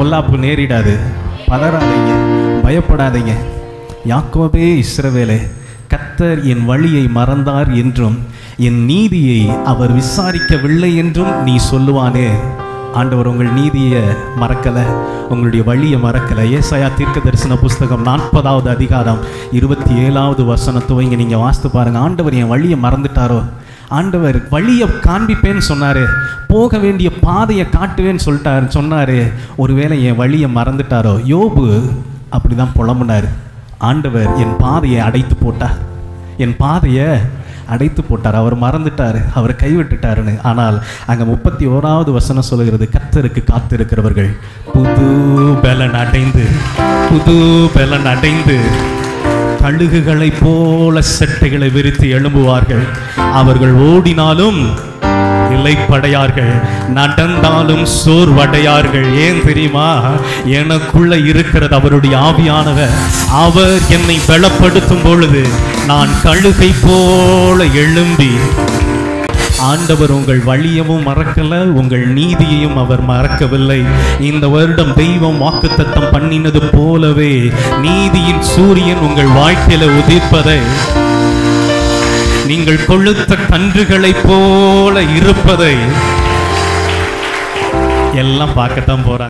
பொல்லாப்பு நேரிடாது பதறாதீங்க பயப்படாதீங்க யாக்கோபே இஸ்ரவேலே கத்தர் என் வழியை மறந்தார் என்றும் என் நீதியை அவர் விசாரிக்கவில்லை என்றும் நீ சொல்லுவானே ஆண்டவர் உங்கள் நீதியை மறக்கல உங்களுடைய வழியை மறக்கல ஏசாயா தீர்க்க தரிசன புஸ்தகம் நாற்பதாவது அதிகாரம் இருபத்தி ஏழாவது வசனத்தை இங்கே நீங்கள் வாசித்து பாருங்க ஆண்டவர் என் வழியை மறந்துட்டாரோ ஆண்டவர் வழியை காண்பிப்பேன்னு சொன்னாரு போக வேண்டிய பாதையை காட்டுவேன்னு சொல்லிட்டாரு சொன்னாரு ஒருவேளை என் வழியை மறந்துட்டாரோ யோபு அப்படிதான் புலம்புனார் ஆண்டவர் என் பாதையை அடைத்து போட்டார் என் பாதையை அடைத்து போட்டார் அவர் மறந்துட்டார் அவர் கைவிட்டுட்டாருன்னு ஆனால் அங்கே முப்பத்தி ஓராவது வசனம் சொல்லுகிறது கத்தருக்கு காத்திருக்கிறவர்கள் புது பலன் அடைந்து புது பலன் அடைந்து கழுகுகளைப் போல செட்டைகளை விரித்து எழும்புவார்கள் அவர்கள் ஓடினாலும் இலைப்படையார்கள் நடந்தாலும் சோர்வடையார்கள் ஏன் தெரியுமா எனக்குள்ள இருக்கிறது அவருடைய ஆவியானவர் அவர் என்னை பலப்படுத்தும் பொழுது நான் கழுகை போல எழும்பி ஆண்டவர் உங்கள் வழியவும் மறக்கல உங்கள் நீதியையும் அவர் மறக்கவில்லை இந்த வருடம் தெய்வம் வாக்குத்தத்தம் பண்ணினது போலவே நீதியின் சூரியன் உங்கள் வாழ்க்கையில உதிப்பதை நீங்கள் கொழுத்த கன்றுகளைப் போல இருப்பதை எல்லாம் பார்க்கத்தான் போறாங்க